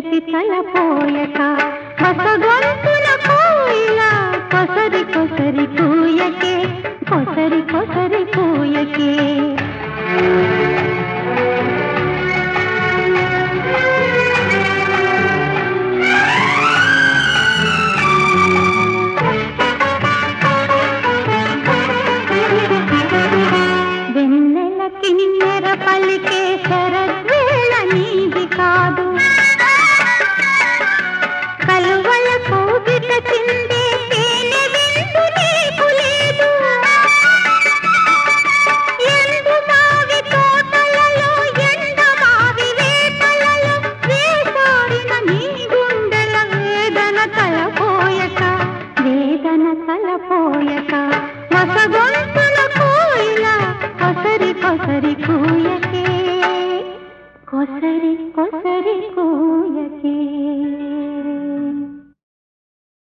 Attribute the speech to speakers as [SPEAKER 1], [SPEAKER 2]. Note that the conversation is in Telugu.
[SPEAKER 1] విరచి తలపోయక కొసగొంతుల కోయిల కొసరి కొసరి కూయకే కొసరి కొసరి కూయకే వెన్నెల కిన్నెర పలికే శరద్వేళ నీది కాదు కలువల కోగిట చిందే తేనె విందు నీకు లేదు ఎండు మావి తోటలలో ఎండ మావి వేటలలో వేసారిన నీ గుండెల వేదన తలపోయక వేదన తలపోయక మసగొంతుల కోయిల కొసరి కొసరి కూయకే కొసరి కొసరి కూయకే